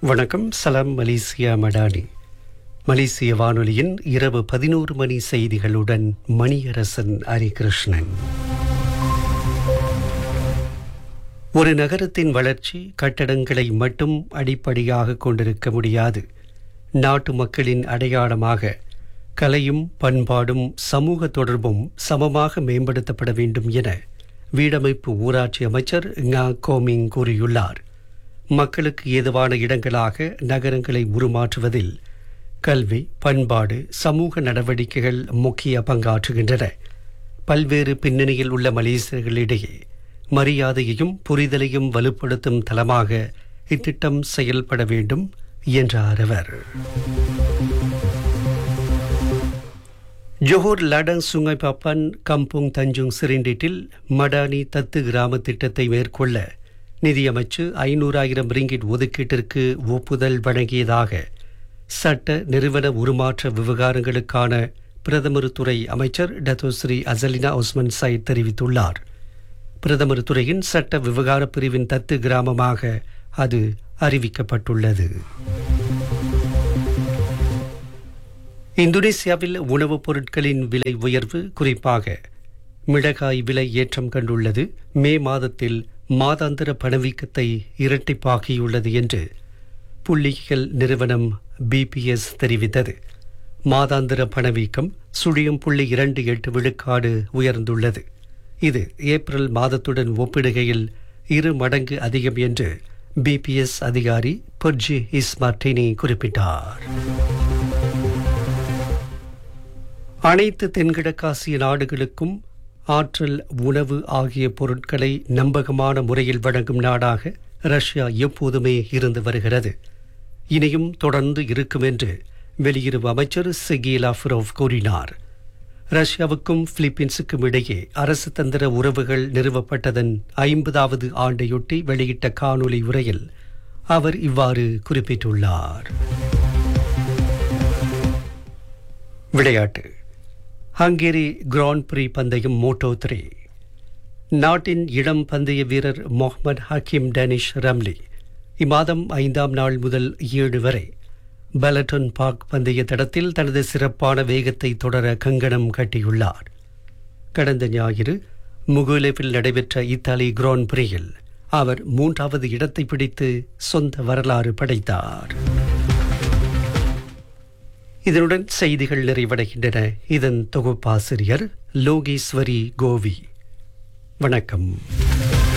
வணக்கம் சலாம் மலேசியா மடானி மலேசிய வானொலியின் இரவு பதினோரு மணி செய்திகளுடன் மணியரசன் ஹரிகிருஷ்ணன் ஒரு நகரத்தின் வளர்ச்சி கட்டடங்களை மட்டும் அடிப்படையாக கொண்டிருக்க முடியாது நாட்டு மக்களின் அடையாளமாக கலையும் பண்பாடும் சமூக தொடர்பும் சமமாக மேம்படுத்தப்பட வேண்டும் என வீடமைப்பு ஊராட்சி அமைச்சர் ngா கோமிங் கூறியுள்ளார் மக்களுக்கு ஏதுவான இடங்களாக நகரங்களை உருமாற்றுவதில் கல்வி பண்பாடு சமூக நடவடிக்கைகள் முக்கிய பங்காற்றுகின்றன பல்வேறு பின்னணியில் உள்ள மலேசியர்களிடையே மரியாதையையும் புரிதலையும் வலுப்படுத்தும் தளமாக இத்திட்டம் செயல்பட வேண்டும் என்றார் அவர் ஜோஹர் லடங் சுங்கை பாப்பான் கம்புங் தஞ்சுங் சிரிண்டிட்டில் மடானி தத்து கிராம திட்டத்தை மேற்கொள்ள நிதியமைச்சு ஐநூறாயிரம் ரிங்கிட் ஒதுக்கீட்டிற்கு ஒப்புதல் வழங்கியதாக சட்ட நிறுவன உருமாற்ற விவகாரங்களுக்கான பிரதமர் துறை அமைச்சர் டத்தோஸ்ரீ அசலினா ஒஸ்மன் சைட் தெரிவித்துள்ளார் பிரதமர் துறையின் சட்ட விவகார பிரிவின் தத்து கிராமமாக அது அறிவிக்கப்பட்டுள்ளது இந்தோனேசியாவில் உணவுப் பொருட்களின் விலை உயர்வு குறிப்பாக மிளகாய் விலை ஏற்றம் கண்டுள்ளது மே மாதத்தில் மாதாந்திர பணவீக்கத்தை இரட்டிப்பாக்கியுள்ளது என்று புள்ளியியல் நிறுவனம் பிபிஎஸ் தெரிவித்தது மாதாந்திர பணவீக்கம் சுழியம் புள்ளி இரண்டு எட்டு விழுக்காடு உயர்ந்துள்ளது இது ஏப்ரல் மாதத்துடன் ஒப்பிடுகையில் இரு மடங்கு அதிகம் என்று பிபிஎஸ் அதிகாரி பொர்ஜி இஸ்மார்டினி குறிப்பிட்டார் அனைத்து தென்கிழக்காசிய நாடுகளுக்கும் ஆற்றல் உணவு ஆகிய பொருட்களை நம்பகமான முறையில் வழங்கும் நாடாக ரஷ்யா எப்போதுமே இருந்து வருகிறது இனியும் தொடர்ந்து இருக்கும் என்று வெளியுறவு அமைச்சர் செகி லாஃப்ரோவ் கூறினார் ரஷ்யாவுக்கும் பிலிப்பீன்ஸுக்கும் இடையே அரசு தந்திர உறவுகள் நிறுவப்பட்டதன் ஐம்பதாவது ஆண்டையொட்டி வெளியிட்ட காணொலி உரையில் அவர் இவ்வாறு குறிப்பிட்டுள்ளார் விளையாட்டு ஹங்கேரி கிராண்ட் பிரி பந்தயம் மோட்டோ த்ரீ நாட்டின் இளம் பந்தய வீரர் முகமது ஹக்கீம் டனிஷ் ரம்லி இம்மாதம் ஐந்தாம் நாள் முதல் ஏழு வரை பலட்டன் பார்க் பந்தய தடத்தில் தனது சிறப்பான வேகத்தை தொடர கங்கணம் கட்டியுள்ளார் கடந்த ஞாயிறு முகுலேவில் நடைபெற்ற இத்தாலி கிராண்ட் பிரியில் அவர் மூன்றாவது இடத்தை பிடித்து சொந்த வரலாறு படைத்தார் இதனுடன் செய்திகள் நிறைவடைகின்றன இதன் தொகுப்பாசிரியர் லோகேஸ்வரி கோவி வணக்கம்